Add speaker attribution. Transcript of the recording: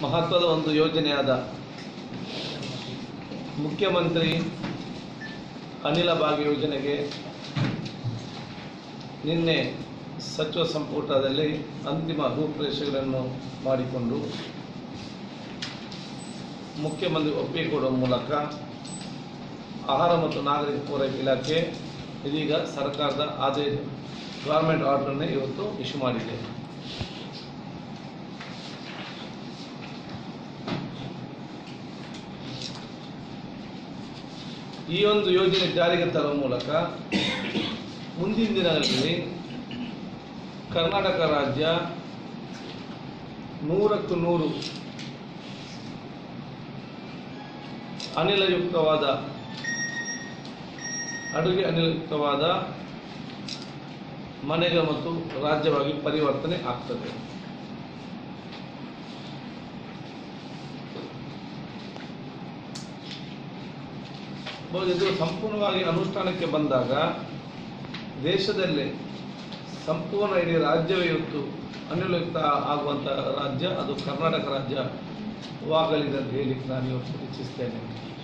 Speaker 1: ಮಹತ್ವದ ಒಂದು ಯೋಜನೆಯಾದ ಮುಖ್ಯಮಂತ್ರಿ ಅನಿಲ ಭಾಗ್ಯ ಯೋಜನೆಗೆ ನಿನ್ನೆ ಸಚಿವ ಸಂಪುಟದಲ್ಲಿ ಅಂತಿಮ ರೂಪುರೇಷೆಗಳನ್ನು ಮಾಡಿಕೊಂಡು ಮುಖ್ಯಮಂತ್ರಿ ಒಪ್ಪಿಗೆ ಕೊಡುವ ಮೂಲಕ ಆಹಾರ ಮತ್ತು ನಾಗರಿಕ ಪೂರೈಕೆ ಇಲಾಖೆ ಇದೀಗ ಸರ್ಕಾರದ ಆದೇಶ ಗೌರ್ಮೆಂಟ್ ಆರ್ಡರ್ನೇ ಇವತ್ತು ಇಶ್ಯೂ ಮಾಡಿದೆ ಈ ಒಂದು ಯೋಜನೆ ಜಾರಿಗೆ ತರುವ ಮೂಲಕ ಮುಂದಿನ ದಿನಗಳಲ್ಲಿ ಕರ್ನಾಟಕ ರಾಜ್ಯ ನೂರಕ್ಕೂ ನೂರು ಅನಿಲಯುಕ್ತವಾದ ಅಡುಗೆ ಅನಿಲಯುಕ್ತವಾದ ಮನೆಗೆ ಮತ್ತು ರಾಜ್ಯವಾಗಿ ಪರಿವರ್ತನೆ ಆಗ್ತದೆ ಬಹು- ಇದು ಸಂಪೂರ್ಣವಾಗಿ ಅನುಷ್ಠಾನಕ್ಕೆ ಬಂದಾಗ ದೇಶದಲ್ಲೇ ಸಂಪೂರ್ಣ ಇಡೀ ರಾಜ್ಯವೇ ಇವತ್ತು ಅನಿಲಯುಕ್ತ ಆಗುವಂಥ ರಾಜ್ಯ ಅದು ಕರ್ನಾಟಕ ರಾಜ್ಯವಾಗಲಿದೆ ಅಂತ ಹೇಳಿಕ್ಕೆ ನಾನು ಇವತ್ತು ಇಚ್ಛಿಸ್ತೇನೆ